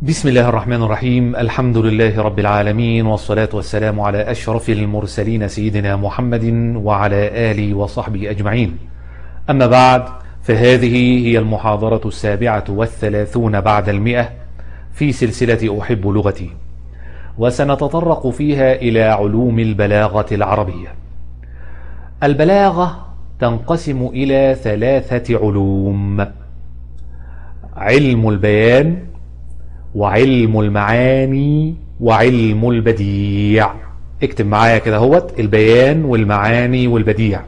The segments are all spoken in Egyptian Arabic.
بسم الله الرحمن الرحيم الحمد لله رب العالمين والصلاة والسلام على أشرف المرسلين سيدنا محمد وعلى آله وصحبه أجمعين أما بعد فهذه هي المحاضرة السابعة والثلاثون بعد المئة في سلسلة أحب لغتي وسنتطرق فيها إلى علوم البلاغة العربية البلاغة تنقسم إلى ثلاثة علوم علم البيان وعلم المعاني وعلم البديع اكتب معايا كده هوت البيان والمعاني والبديع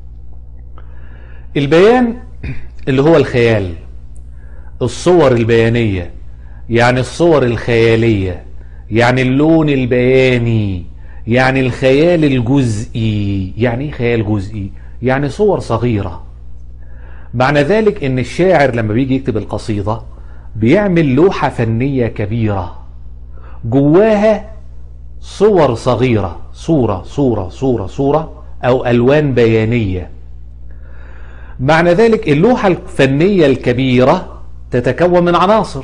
البيان اللي هو الخيال الصور البيانية يعني الصور الخيالية يعني اللون البياني يعني الخيال الجزئي يعني ايه خيال جزئي يعني صور صغيرة معنى ذلك ان الشاعر لما بيجي يكتب القصيدة بيعمل لوحة فنية كبيرة جواها صور صغيرة صورة صورة صورة صورة أو ألوان بيانية معنى ذلك اللوحة الفنية الكبيرة تتكون من عناصر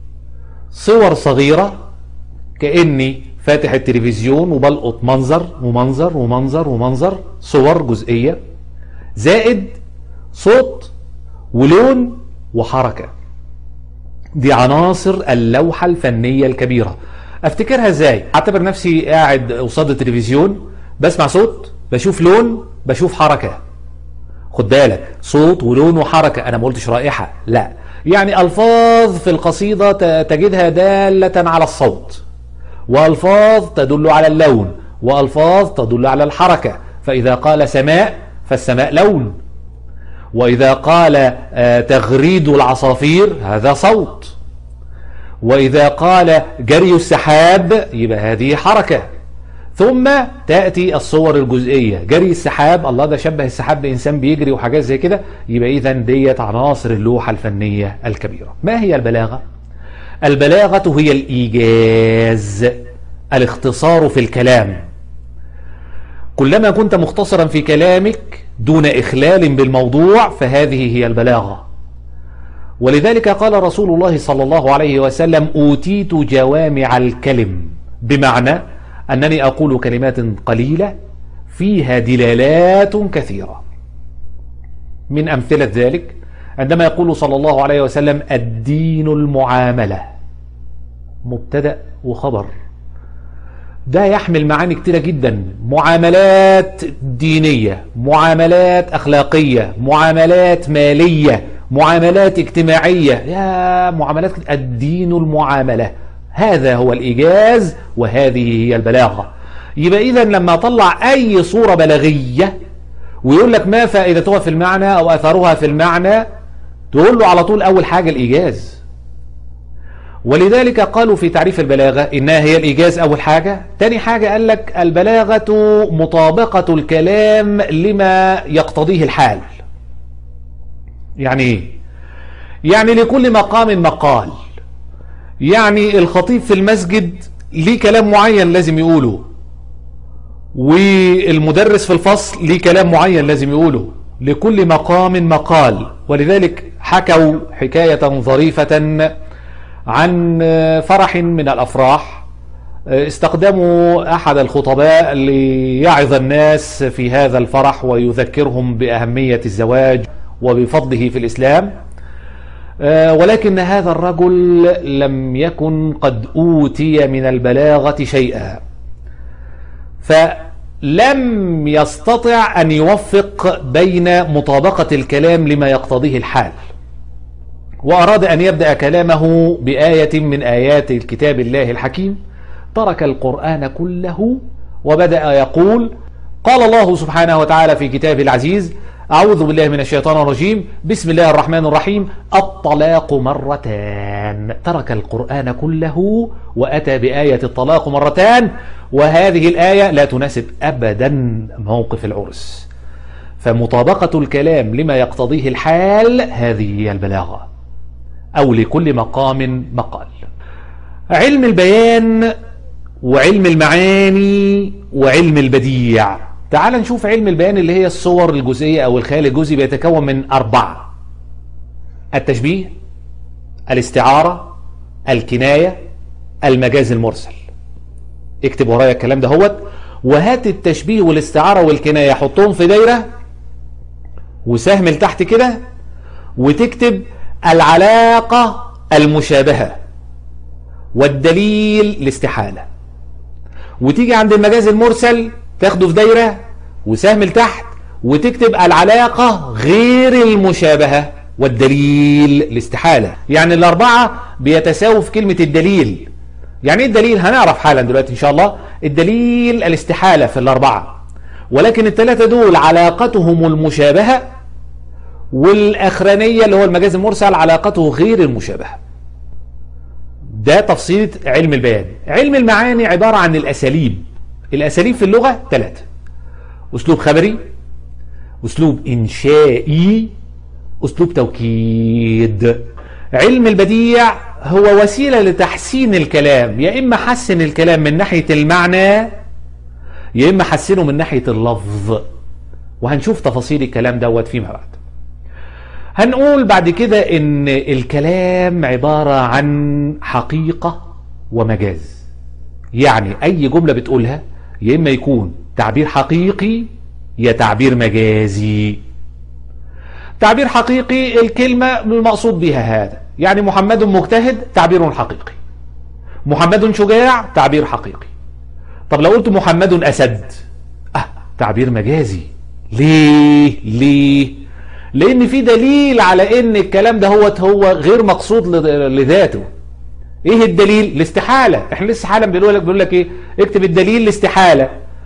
صور صغيرة كأني فاتح التلفزيون وبلقط منظر ومنظر ومنظر ومنظر صور جزئية زائد صوت ولون وحركة دي عناصر اللوحة الفنية الكبيرة افتكرها ازاي اعتبر نفسي قاعد قصاد التلفزيون بسمع صوت بشوف لون بشوف حركة خد بالك صوت ولون وحركة انا ما قلتش رائحة لا يعني الفاظ في القصيدة تجدها دالة على الصوت والفاظ تدل على اللون والفاظ تدل على الحركة فاذا قال سماء فالسماء لون وإذا قال تغريد العصافير هذا صوت وإذا قال جري السحاب يبقى هذه حركة ثم تأتي الصور الجزئية جري السحاب الله ده شبه السحاب بإنسان بيجري وحاجات زي كده يبقى إذا ديت عناصر اللوحة الفنية الكبيرة ما هي البلاغة؟ البلاغة هي الإيجاز الاختصار في الكلام كلما كنت مختصرا في كلامك دون إخلال بالموضوع فهذه هي البلاغة ولذلك قال رسول الله صلى الله عليه وسلم أوتيت جوامع الكلم بمعنى أنني أقول كلمات قليلة فيها دلالات كثيرة من أمثلة ذلك عندما يقول صلى الله عليه وسلم الدين المعاملة مبتدأ وخبر ده يحمل معاني كتيرة جدا معاملات دينية معاملات أخلاقية معاملات مالية معاملات اجتماعية يا معاملات الدين المعاملة هذا هو الإيجاز وهذه هي البلاغة يبقى إذا لما أطلع أي صورة بلاغية ويقول لك ما فائدتها في المعنى أو أثرها في المعنى تقول له على طول أول حاجة الإيجاز ولذلك قالوا في تعريف البلاغة إنها هي الإيجاز أول حاجة تاني حاجة قال لك البلاغة مطابقة الكلام لما يقتضيه الحال يعني إيه؟ يعني لكل مقام مقال يعني الخطيب في المسجد ليه كلام معين لازم يقوله والمدرس في الفصل ليه كلام معين لازم يقوله لكل مقام مقال ولذلك حكوا حكاية ظريفة عن فرح من الأفراح استخدموا أحد الخطباء ليعظ الناس في هذا الفرح ويذكرهم بأهمية الزواج وبفضله في الإسلام ولكن هذا الرجل لم يكن قد أوتي من البلاغة شيئا فلم يستطع أن يوفق بين مطابقة الكلام لما يقتضيه الحال وأراد أن يبدأ كلامه بآية من آيات الكتاب الله الحكيم ترك القرآن كله وبدأ يقول قال الله سبحانه وتعالى في كتابه العزيز أعوذ بالله من الشيطان الرجيم بسم الله الرحمن الرحيم الطلاق مرتان ترك القرآن كله وأتى بآية الطلاق مرتان وهذه الآية لا تناسب أبدا موقف العرس فمطابقة الكلام لما يقتضيه الحال هذه هي البلاغة أو لكل مقام مقال علم البيان وعلم المعاني وعلم البديع تعال نشوف علم البيان اللي هي الصور الجزئية أو الخيال الجزئي بيتكون من أربعة التشبيه الاستعارة الكناية المجاز المرسل اكتب ورايا الكلام ده هوت وهات التشبيه والاستعارة والكناية حطهم في دايرة وسهم لتحت كده وتكتب العلاقة المشابهة والدليل الاستحالة وتيجي عند المجاز المرسل تاخده في دايرة وسهم لتحت وتكتب العلاقة غير المشابهة والدليل الاستحالة يعني الأربعة بيتساووا في كلمة الدليل يعني ايه الدليل هنعرف حالا دلوقتي إن شاء الله الدليل الاستحالة في الأربعة ولكن الثلاثة دول علاقتهم المشابهة والأخرانية اللي هو المجاز المرسل علاقته غير المشابهة ده تفصيلة علم البيان علم المعاني عبارة عن الأساليب الأساليب في اللغة ثلاثة أسلوب خبري أسلوب إنشائي أسلوب توكيد علم البديع هو وسيلة لتحسين الكلام يا إما حسن الكلام من ناحية المعنى يا إما حسنه من ناحية اللفظ وهنشوف تفاصيل الكلام دوت فيما بعد هنقول بعد كده ان الكلام عبارة عن حقيقة ومجاز يعني اي جملة بتقولها يا اما يكون تعبير حقيقي يا تعبير مجازي تعبير حقيقي الكلمة المقصود بها هذا يعني محمد مجتهد تعبير حقيقي محمد شجاع تعبير حقيقي طب لو قلت محمد أسد أه تعبير مجازي ليه ليه لان في دليل على ان الكلام ده هو هو غير مقصود لذاته ايه الدليل الاستحاله احنا لسه حالا بيقول لك بيقول لك ايه اكتب الدليل الاستحاله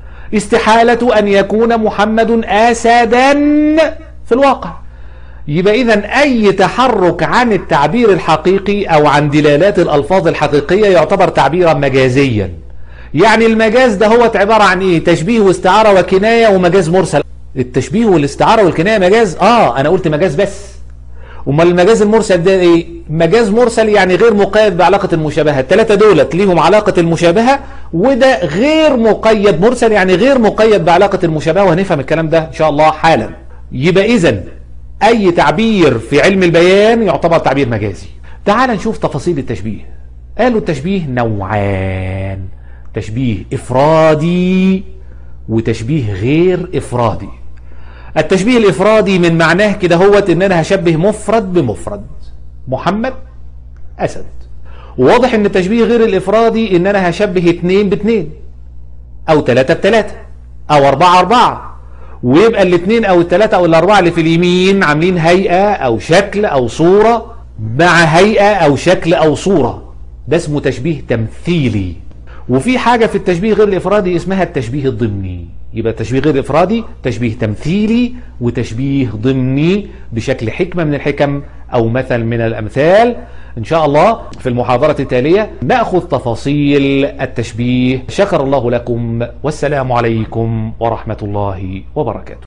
استحاله ان يكون محمد اسدا في الواقع يبقى اذا اي تحرك عن التعبير الحقيقي او عن دلالات الالفاظ الحقيقيه يعتبر تعبيرا مجازيا يعني المجاز ده هو عباره عن ايه تشبيه واستعاره وكنايه ومجاز مرسل التشبيه والاستعاره والكنايه مجاز اه انا قلت مجاز بس امال المجاز المرسل ده ايه مجاز مرسل يعني غير مقيد بعلاقه المشابهه الثلاثه دولت ليهم علاقه المشابهه وده غير مقيد مرسل يعني غير مقيد بعلاقه المشابهه وهنفهم الكلام ده ان شاء الله حالا يبقى اذا اي تعبير في علم البيان يعتبر تعبير مجازي تعال نشوف تفاصيل التشبيه قالوا التشبيه نوعان تشبيه افرادي وتشبيه غير افرادي التشبيه الافرادي من معناه كده هوت ان انا هشبه مفرد بمفرد محمد اسد واضح ان التشبيه غير الافرادي ان انا هشبه اتنين باتنين او تلاتة بتلاتة او اربعة اربعة ويبقى الاتنين او التلاتة او الاربعة اللي في اليمين عاملين هيئة او شكل او صورة مع هيئة او شكل او صورة ده اسمه تشبيه تمثيلي وفي حاجة في التشبيه غير الافرادي اسمها التشبيه الضمني يبقى تشبيه غير إفرادي تشبيه تمثيلي وتشبيه ضمني بشكل حكمة من الحكم أو مثل من الأمثال إن شاء الله في المحاضرة التالية نأخذ تفاصيل التشبيه شكر الله لكم والسلام عليكم ورحمة الله وبركاته